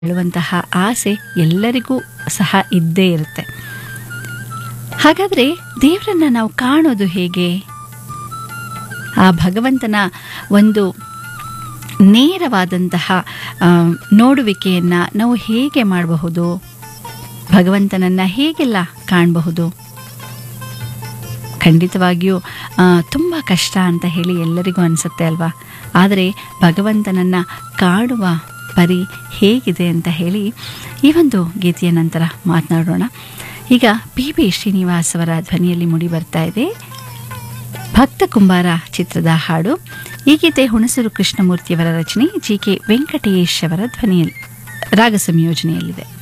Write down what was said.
ಹೇಳುವಂತಹ ಆಸೆ ಎಲ್ಲರಿಗೂ ಸಹ ಇದ್ದೇ ಇರುತ್ತೆ ಹಾಗಾದರೆ ದೇವರನ್ನ ನಾವು ಕಾಣೋದು ಹೇಗೆ ಆ ಭಗವಂತನ ಒಂದು ನೇರವಾದಂತಹ ಆ, ನೋಡುವಿಕೆಯನ್ನು ನಾವು ಹೇಗೆ ಮಾಡಬಹುದು ಭಗವಂತನನ್ನು ಹೇಗೆಲ್ಲ ಕಾಣಬಹುದು ಖಂಡಿತವಾಗಿಯೂ ತುಂಬ ಕಷ್ಟ ಅಂತ ಹೇಳಿ ಎಲ್ಲರಿಗೂ ಅನಿಸುತ್ತೆ ಅಲ್ವಾ ಆದರೆ ಭಗವಂತನನ್ನು ಕಾಣುವ ಪರಿ ಹೇಗಿದೆ ಅಂತ ಹೇಳಿ ಈ ಒಂದು ಗೀತೆಯ ನಂತರ ಮಾತನಾಡೋಣ ಈಗ ಪಿ ಬಿ ಶ್ರೀನಿವಾಸ್ ಅವರ ಧ್ವನಿಯಲ್ಲಿ ಮೂಡಿ ಬರ್ತಾ ಇದೆ ಭಕ್ತ ಕುಂಬಾರ ಚಿತ್ರದ ಹಾಡು ಈ ಗೀತೆ ಹುಣಸೂರು ಕೃಷ್ಣಮೂರ್ತಿಯವರ ರಚನೆ ಜಿ ಕೆ ವೆಂಕಟೇಶ್ ಅವರ ಧ್ವನಿಯಲ್ಲಿ ರಾಗ ಸಂಯೋಜನೆಯಲ್ಲಿದೆ